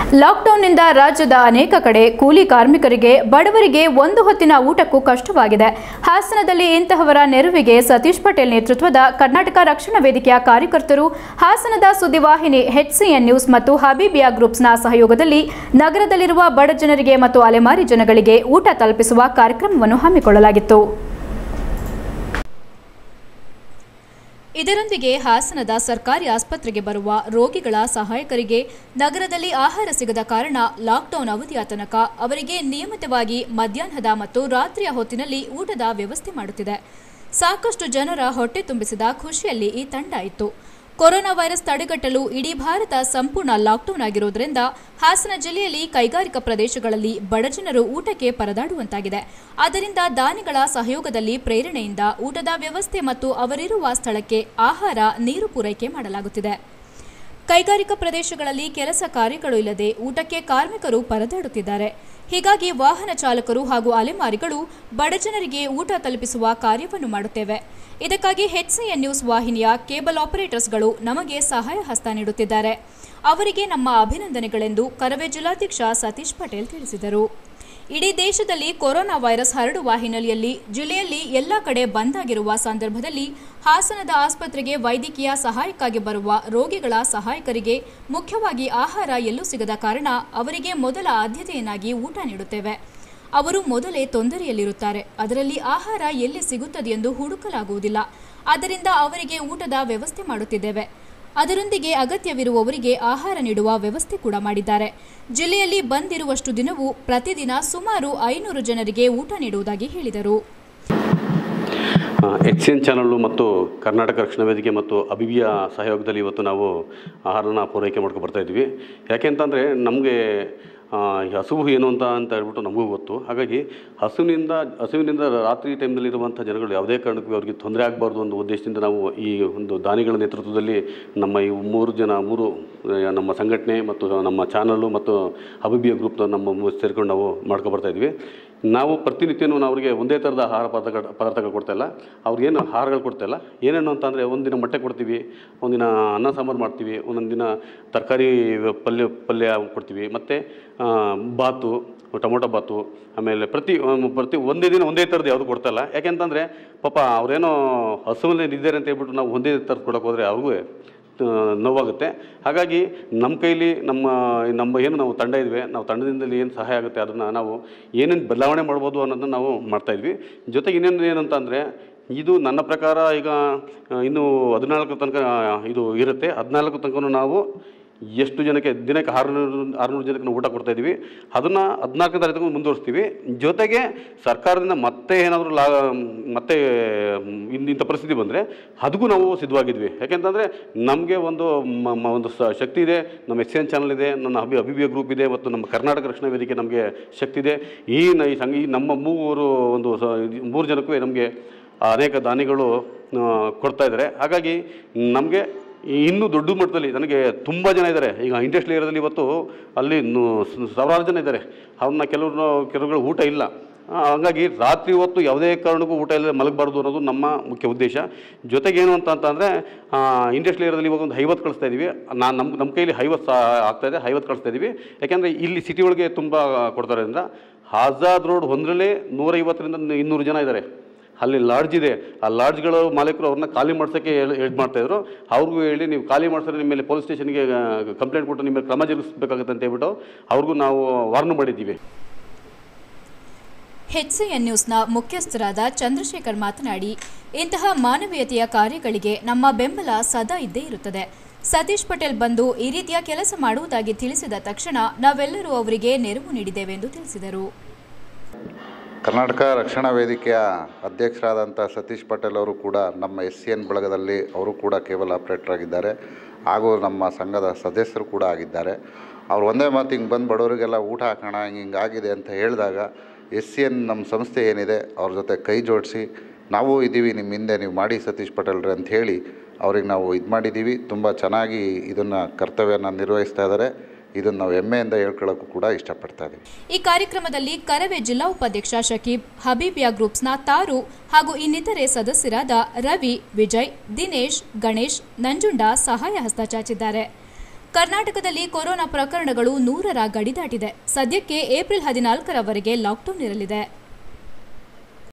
ಲಾಕ್ಡೌನ್ನಿಂದ ರಾಜ್ಯದ ಅನೇಕ ಕಡೆ ಕೂಲಿ ಕಾರ್ಮಿಕರಿಗೆ ಬಡವರಿಗೆ ಒಂದು ಹೊತ್ತಿನ ಊಟಕ್ಕೂ ಕಷ್ಟವಾಗಿದೆ ಹಾಸನದಲ್ಲಿ ಇಂತಹವರ ನೆರವಿಗೆ ಸತೀಶ್ ಪಟೇಲ್ ನೇತೃತ್ವದ ಕರ್ನಾಟಕ ರಕ್ಷಣಾ ವೇದಿಕೆಯ ಕಾರ್ಯಕರ್ತರು ಹಾಸನದ ಸುದ್ದಿವಾಹಿನಿ ಎಚ್ಸಿಎನ್ ನ್ಯೂಸ್ ಮತ್ತು ಹಬೀಬಿಯಾ ಗ್ರೂಪ್ಸ್ನ ಸಹಯೋಗದಲ್ಲಿ ನಗರದಲ್ಲಿರುವ ಬಡ ಜನರಿಗೆ ಮತ್ತು ಅಲೆಮಾರಿ ಜನಗಳಿಗೆ ಊಟ ತಲುಪಿಸುವ ಕಾರ್ಯಕ್ರಮವನ್ನು ಹಮ್ಮಿಕೊಳ್ಳಲಾಗಿತ್ತು ಇದರೊಂದಿಗೆ ಹಾಸನದ ಸರ್ಕಾರಿ ಆಸ್ಪತ್ರೆಗೆ ಬರುವ ರೋಗಿಗಳ ಸಹಾಯಕರಿಗೆ ನಗರದಲ್ಲಿ ಆಹಾರ ಸಿಗದ ಕಾರಣ ಲಾಕ್ಡೌನ್ ಅವಧಿಯ ತನಕ ಅವರಿಗೆ ನಿಯಮಿತವಾಗಿ ಮಧ್ಯಾಹ್ನದ ಮತ್ತು ರಾತ್ರಿಯ ಹೊತ್ತಿನಲ್ಲಿ ಊಟದ ವ್ಯವಸ್ಥೆ ಮಾಡುತ್ತಿದೆ ಸಾಕಷ್ಟು ಜನರ ಹೊಟ್ಟೆ ತುಂಬಿಸಿದ ಖುಷಿಯಲ್ಲಿ ಈ ತಂಡ ಇತ್ತು ಕೊರೋನಾ ವೈರಸ್ ತಡೆಗಟ್ಟಲು ಇಡೀ ಭಾರತ ಸಂಪೂರ್ಣ ಲಾಕ್ಡೌನ್ ಆಗಿರುವುದರಿಂದ ಹಾಸನ ಜಿಲ್ಲೆಯಲ್ಲಿ ಕೈಗಾರಿಕಾ ಪ್ರದೇಶಗಳಲ್ಲಿ ಬಡಜನರು ಊಟಕ್ಕೆ ಪರದಾಡುವಂತಾಗಿದೆ ಆದ್ದರಿಂದ ದಾನಿಗಳ ಸಹಯೋಗದಲ್ಲಿ ಪ್ರೇರಣೆಯಿಂದ ಊಟದ ವ್ಯವಸ್ಥೆ ಮತ್ತು ಅವರಿರುವ ಸ್ಥಳಕ್ಕೆ ಆಹಾರ ನೀರು ಪೂರೈಕೆ ಮಾಡಲಾಗುತ್ತಿದೆ ಕೈಗಾರಿಕಾ ಪ್ರದೇಶಗಳಲ್ಲಿ ಕೆಲಸ ಕಾರ್ಯಗಳು ಇಲ್ಲದೆ ಊಟಕ್ಕೆ ಕಾರ್ಮಿಕರು ಪರದಾಡುತ್ತಿದ್ದಾರೆ ಹೀಗಾಗಿ ವಾಹನ ಚಾಲಕರು ಹಾಗೂ ಅಲೆಮಾರಿಗಳು ಬಡಜನರಿಗೆ ಊಟ ತಲುಪಿಸುವ ಕಾರ್ಯವನ್ನು ಮಾಡುತ್ತೇವೆ ಇದಕ್ಕಾಗಿ ಎಚ್ಸಿಎನ್ ನ್ಯೂಸ್ ವಾಹಿನಿಯ ಕೇಬಲ್ ಆಪರೇಟರ್ಸ್ಗಳು ನಮಗೆ ಸಹಾಯ ಹಸ್ತ ನೀಡುತ್ತಿದ್ದಾರೆ ಅವರಿಗೆ ನಮ್ಮ ಅಭಿನಂದನೆಗಳೆಂದು ಕರವೇ ಜಿಲ್ಲಾಧ್ಯಕ್ಷ ಸತೀಶ್ ಪಟೇಲ್ ತಿಳಿಸಿದರು ಇಡೀ ದೇಶದಲ್ಲಿ ಕೊರೋನಾ ವೈರಸ್ ಹರಡುವ ಹಿನ್ನೆಲೆಯಲ್ಲಿ ಜಿಲ್ಲೆಯಲ್ಲಿ ಎಲ್ಲ ಕಡೆ ಬಂದ್ ಆಗಿರುವ ಸಂದರ್ಭದಲ್ಲಿ ಹಾಸನದ ಆಸ್ಪತ್ರೆಗೆ ವೈದ್ಯಕೀಯ ಸಹಾಯಕ್ಕಾಗಿ ಬರುವ ರೋಗಿಗಳ ಸಹಾಯಕರಿಗೆ ಮುಖ್ಯವಾಗಿ ಆಹಾರ ಎಲ್ಲೂ ಸಿಗದ ಕಾರಣ ಅವರಿಗೆ ಮೊದಲ ಆದ್ಯತೆಯನ್ನಾಗಿ ಊಟ ನೀಡುತ್ತೇವೆ ಅವರು ಮೊದಲೇ ತೊಂದರೆಯಲ್ಲಿರುತ್ತಾರೆ ಅದರಲ್ಲಿ ಆಹಾರ ಎಲ್ಲಿ ಸಿಗುತ್ತದೆ ಎಂದು ಹುಡುಕಲಾಗುವುದಿಲ್ಲ ಆದ್ದರಿಂದ ಅವರಿಗೆ ಊಟದ ವ್ಯವಸ್ಥೆ ಮಾಡುತ್ತಿದ್ದೇವೆ ಅದರೊಂದಿಗೆ ಅಗತ್ಯವಿರುವವರಿಗೆ ಆಹಾರ ನೀಡುವ ವ್ಯವಸ್ಥೆ ಕೂಡ ಮಾಡಿದ್ದಾರೆ ಜಿಲ್ಲೆಯಲ್ಲಿ ಬಂದಿರುವಷ್ಟು ದಿನವೂ ಪ್ರತಿದಿನ ಸುಮಾರು ಐನೂರು ಜನರಿಗೆ ಊಟ ನೀಡುವುದಾಗಿ ಹೇಳಿದರು ಎಚ್ ಎನ್ ಚಾನಲ್ಲು ಮತ್ತು ಕರ್ನಾಟಕ ರಕ್ಷಣಾ ವೇದಿಕೆ ಮತ್ತು ಅಬಿಬಿಯ ಸಹಯೋಗದಲ್ಲಿ ಇವತ್ತು ನಾವು ಆಹಾರನ ಪೂರೈಕೆ ಮಾಡ್ಕೊಂಡು ಬರ್ತಾ ಇದ್ವಿ ಯಾಕೆಂತಂದರೆ ನಮಗೆ ಈ ಹಸುವು ಏನು ಅಂತ ಅಂತ ಹೇಳ್ಬಿಟ್ಟು ನಮಗೂ ಗೊತ್ತು ಹಾಗಾಗಿ ಹಸುವಿನಿಂದ ಹಸುವಿನಿಂದ ರಾತ್ರಿ ಟೈಮ್ನಲ್ಲಿರುವಂಥ ಜನಗಳು ಯಾವುದೇ ಕಾರಣಕ್ಕೂ ಅವರಿಗೆ ತೊಂದರೆ ಆಗಬಾರ್ದು ಅನ್ನೋ ಉದ್ದೇಶದಿಂದ ನಾವು ಈ ಒಂದು ದಾನಿಗಳ ನೇತೃತ್ವದಲ್ಲಿ ನಮ್ಮ ಈ ಮೂರು ಜನ ಮೂರು ಆ, ನಮ್ಮ ಸಂಘಟನೆ ಮತ್ತು ನಮ್ಮ ಚಾನಲ್ಲು ಮತ್ತು ಹಬಿಬಿಯ ಗ್ರೂಪ್ ನಮ್ಮ ಮೂ- ಸೇರ್ಕೊಂಡು ನಾವು ಮಾಡ್ಕೊಬರ್ತಾ ಇದ್ವಿ ನಾವು ಪ್ರತಿನಿತ್ಯನೂ ನಾವು ಅವರಿಗೆ ಒಂದೇ ಥರದ ಆಹಾರ ಪದಾರ್ಥ ಪದಾರ್ಥಗಳು ಕೊಡ್ತಾ ಇಲ್ಲ ಅವ್ರಿಗೇನು ಆಹಾರಗಳು ಕೊಡ್ತಾ ಇಲ್ಲ ಏನೇನು ಅಂತಂದರೆ ಒಂದಿನ ಮೊಟ್ಟೆ ಕೊಡ್ತೀವಿ ಒಂದಿನ ಅನ್ನ ಸಾಂಬಾರು ಮಾಡ್ತೀವಿ ಒಂದೊಂದು ದಿನ ತರಕಾರಿ ಪಲ್ಯ ಪಲ್ಯ ಕೊಡ್ತೀವಿ ಮತ್ತು ಬಾತು ಟೊಮೊಟೊ ಬಾತು ಆಮೇಲೆ ಪ್ರತಿ ಒಂದು- ಪ್ರತಿ ಒಂದೇ ದಿನ ಒಂದೇ ಥರದ್ದು ಯಾವುದು ಕೊಡ್ತಾ ಇಲ್ಲ ಯಾಕೆಂತಂದರೆ ಪಾಪ ಅವರೇನೋ ಹಸುವಲ್ಲೇ ಇದ್ದಾರೆ ಅಂತ ಹೇಳ್ಬಿಟ್ಟು ನಾವು ಒಂದೇ ಥರದ್ದು ಕೊಡೋಕೆ ಹೋದರೆ ಅವ್ರಿಗೂ ಆ, ನೋವಾಗುತ್ತೆ ಹಾಗಾಗಿ ನಮ್ಮ ಕೈಲಿ ನಮ್ಮ ನಮ್ಮ ಏನು ನಾವು ತಂಡ ಇದ್ವಿ ನಾವು ತಂಡದಿಂದಲೇ ಏನು ಸಹಾಯ ಆಗುತ್ತೆ ಅದನ್ನು ನಾವು ಏನೇನು ಬದಲಾವಣೆ ಮಾಡ್ಬೋದು ಅನ್ನೋದನ್ನ ನಾವು ಮಾಡ್ತಾಯಿದ್ವಿ ಜೊತೆಗೆ ಇನ್ನೇನು ಏನಂತ ಅಂದರೆ ಇದು ನನ್ನ ಪ್ರಕಾರ ಈಗ ಆ, ಇನ್ನು ಹದಿನಾಲ್ಕು ತನಕ ಇದು ಇರುತ್ತೆ ಹದಿನಾಲ್ಕು ತನಕ ನಾವು ಎಷ್ಟು ಜನಕ್ಕೆ ದಿನಕ್ಕೆ ಆರುನೂರು ಆರುನೂರು ಜನಕ್ಕೆ ನಾವು ಊಟ ಕೊಡ್ತಾ ಇದ್ದೀವಿ ಅದನ್ನು ಹದಿನಾಲ್ಕನೇ ತಾರೀಕು ಮುಂದುವರಿಸ್ತೀವಿ ಜೊತೆಗೆ ಸರ್ಕಾರದಿಂದ ಮತ್ತೆ ಏನಾದರೂ ಲಾ ಮತ್ತೆ ಇನ್- ಇಂಥ ಪರಿಸ್ಥಿತಿ ಬಂದರೆ ಅದಕ್ಕೂ ನಾವು ಸಿದ್ಧವಾಗಿದ್ವಿ ಯಾಕೆಂತಂದರೆ ನಮಗೆ ಒಂದು ಮ- ಮ- ಒಂದು ಸ ಶಕ್ತಿ ಇದೆ ನಮ್ಮ ಎಸ್ ಎನ್ ಚಾನಲ್ ಇದೆ ನನ್ನ ಅಭಿ ಅಭಿವ್ಯ ಗ್ರೂಪ್ ಇದೆ ಮತ್ತು ನಮ್ಮ ಕರ್ನಾಟಕ ರಕ್ಷಣಾ ವೇದಿಕೆ ನಮಗೆ ಶಕ್ತಿ ಇದೆ ಈ ನ- ಈ ಸಂಘ ಈ ನಮ್ಮ ಮೂವರು ಒಂದು ಸ ಇದು ಮೂರು ಜನಕ್ಕೂ ನಮಗೆ ಅನೇಕ ದಾನಿಗಳು ಆ, ಕೊಡ್ತಾ ಇದ್ದಾರೆ ಹಾಗಾಗಿ ನಮಗೆ ಇನ್ನೂ ದೊಡ್ಡ ಮಟ್ಟದಲ್ಲಿ ನನಗೆ ತುಂಬ ಜನ ಇದ್ದಾರೆ ಈಗ ಇಂಡಸ್ಟ್ರಿ ಏರಿಯಾದಲ್ಲಿ ಇವತ್ತು ಅಲ್ಲಿ ನು- ಸ- ಸಾವಿರಾರು ಜನ ಇದ್ದಾರೆ ಅವ್ರನ್ನ ಕೆಲವ್ರು ಕೆಲವುಗಳು ಊಟ ಇಲ್ಲ ಆ, ಹಂಗಾಗಿ ರಾತ್ರಿ ಹೊತ್ತು ಯಾವುದೇ ಕಾರಣಕ್ಕೂ ಊಟ ಇಲ್ಲದೆ ಮಲಗಬಾರ್ದು ಅನ್ನೋದು ನಮ್ಮ ಮುಖ್ಯ ಉದ್ದೇಶ ಜೊತೆಗೇನು ಅಂತ ಅಂತಂದರೆ ಇಂಡಸ್ಟ್ರಿ ಏರಿಯಾದಲ್ಲಿ ಇವಾಗ ಒಂದು ಐವತ್ತು ಕಳಿಸ್ತಾ ಇದ್ದೀವಿ ನಾನು ನಮ್ಮ ನಮ್ಮ ಕೈಲಿ ಐವತ್ತು ಸಾ ಆಗ್ತಾ ಇದೆ ಐವತ್ತು ಕಳಿಸ್ತಾ ಇದ್ದೀವಿ ಯಾಕೆಂದರೆ ಇಲ್ಲಿ ಸಿಟಿ ಒಳಗೆ ತುಂಬ ಕೊಡ್ತಾರೋದ್ರಿಂದ ಆಜಾದ್ ರೋಡ್ ಒಂದರಲ್ಲೇ ನೂರೈವತ್ತರಿಂದ ಇನ್ನೂರು ಜನ ಇದ್ದಾರೆ ಅಲ್ಲಿ ಲಾಡ್ಜ್ ಇದೆ ಆ ಲಾಡ್ಜ್ಗಳ ಮಾಲೀಕರು ಅವ್ರನ್ನ ಖಾಲಿ ಮಾಡ್ಸೋಕ್ಕೆ ಇದು ಮಾಡ್ತಾಯಿದ್ರು ಅವ್ರಿಗೂ ಹೇಳಿ ನೀವು ಖಾಲಿ ಮಾಡಿಸಿದ್ರೆ ನಿಮ್ಮ ಮೇಲೆ ಪೊಲೀಸ್ ಸ್ಟೇಷನ್ಗೆ ಕಂಪ್ಲೇಂಟ್ ಕೊಟ್ಟು ನಿಮ್ಮ ಮೇಲೆ ಕ್ರಮ ಜರುಗಿಸಬೇಕಾಗುತ್ತೆ ಅಂತ ಹೇಳ್ಬಿಟ್ಟು ಅವ್ರಿಗೂ ನಾವು ವಾರ್ನ್ ಮಾಡಿದ್ದೀವಿ ಎಚ್ಸಿಎನ್ ನ್ಯೂಸ್ನ ಮುಖ್ಯಸ್ಥರಾದ ಚಂದ್ರಶೇಖರ್ ಮಾತನಾಡಿ ಇಂತಹ ಮಾನವೀಯತೆಯ ಕಾರ್ಯಗಳಿಗೆ ನಮ್ಮ ಬೆಂಬಲ ಸದಾ ಇದ್ದೇ ಇರುತ್ತದೆ ಸತೀಶ್ ಪಟೇಲ್ ಬಂದು ಈ ರೀತಿಯ ಕೆಲಸ ಮಾಡುವುದಾಗಿ ತಿಳಿಸಿದ ತಕ್ಷಣ ನಾವೆಲ್ಲರೂ ಅವರಿಗೆ ನೆರವು ನೀಡಿದ್ದೇವೆ ಎಂದು ತಿಳಿಸಿದರು ಕರ್ನಾಟಕ ರಕ್ಷಣಾ ವೇದಿಕೆಯ ಅಧ್ಯಕ್ಷರಾದಂಥ ಸತೀಶ್ ಪಟೇಲ್ ಅವರು ಕೂಡ ನಮ್ಮ ಎಸ್ ಸಿ ಎನ್ ಬಳಗದಲ್ಲಿ ಅವರು ಕೂಡ ಕೇಬಲ್ ಆಪ್ರೇಟರ್ ಆಗಿದ್ದಾರೆ ಹಾಗೂ ನಮ್ಮ ಸಂಘದ ಸದಸ್ಯರು ಕೂಡ ಆಗಿದ್ದಾರೆ ಅವ್ರು ಒಂದೇ ಮಾತು ಹಿಂಗೆ ಬಂದು ಬಡವರಿಗೆಲ್ಲ ಊಟ ಹಾಕೋಣ ಹಿಂಗೆ ಹಿಂಗಾಗಿದೆ ಅಂತ ಹೇಳಿದಾಗ ಎಸ್ ಸಿ ಎನ್ ನಮ್ಮ ಸಂಸ್ಥೆ ಏನಿದೆ ಅವ್ರ ಜೊತೆ ಕೈ ಜೋಡಿಸಿ ನಾವು ಇದ್ದೀವಿ ನಿಮ್ಮ ಹಿಂದೆ ನೀವು ಮಾಡಿ ಸತೀಶ್ ಪಟೇಲ್ರೆ ಅಂತ ಹೇಳಿ ಅವ್ರಿಗೆ ನಾವು ಇದು ಮಾಡಿದ್ದೀವಿ ತುಂಬ ಚೆನ್ನಾಗಿ ಇದನ್ನು ಕರ್ತವ್ಯನ ನಿರ್ವಹಿಸ್ತಾ ಇದ್ದಾರೆ ಇದನ್ನು ನಾವು ಹೆಮ್ಮೆಯಿಂದ ಹೇಳ್ಕೊಳ್ಳೋಕ್ಕೂ ಕೂಡ ಇಷ್ಟಪಡ್ತಾ ಇದ್ದೀವಿ ಈ ಕಾರ್ಯಕ್ರಮದಲ್ಲಿ ಕರವೇ ಜಿಲ್ಲಾ ಉಪಾಧ್ಯಕ್ಷ ಶಕೀಬ್ ಹಬೀಬಿಯಾ ಗ್ರೂಪ್ಸ್ನ ತಾರು ಹಾಗೂ ಇನ್ನಿತರೆ ಸದಸ್ಯರಾದ ರವಿ ವಿಜಯ್ ದಿನೇಶ್ ಗಣೇಶ್ ನಂಜುಂಡ ಸಹಾಯ ಹಸ್ತ ಚಾಚಿದ್ದಾರೆ ಕರ್ನಾಟಕದಲ್ಲಿ ಕೊರೋನಾ ಪ್ರಕರಣಗಳು ನೂರರ ಗಡಿ ದಾಟಿದೆ ಸದ್ಯಕ್ಕೆ ಏಪ್ರಿಲ್ ಹದಿನಾಲ್ಕರವರೆಗೆ ಲಾಕ್ಡೌನ್ ಇರಲಿದೆ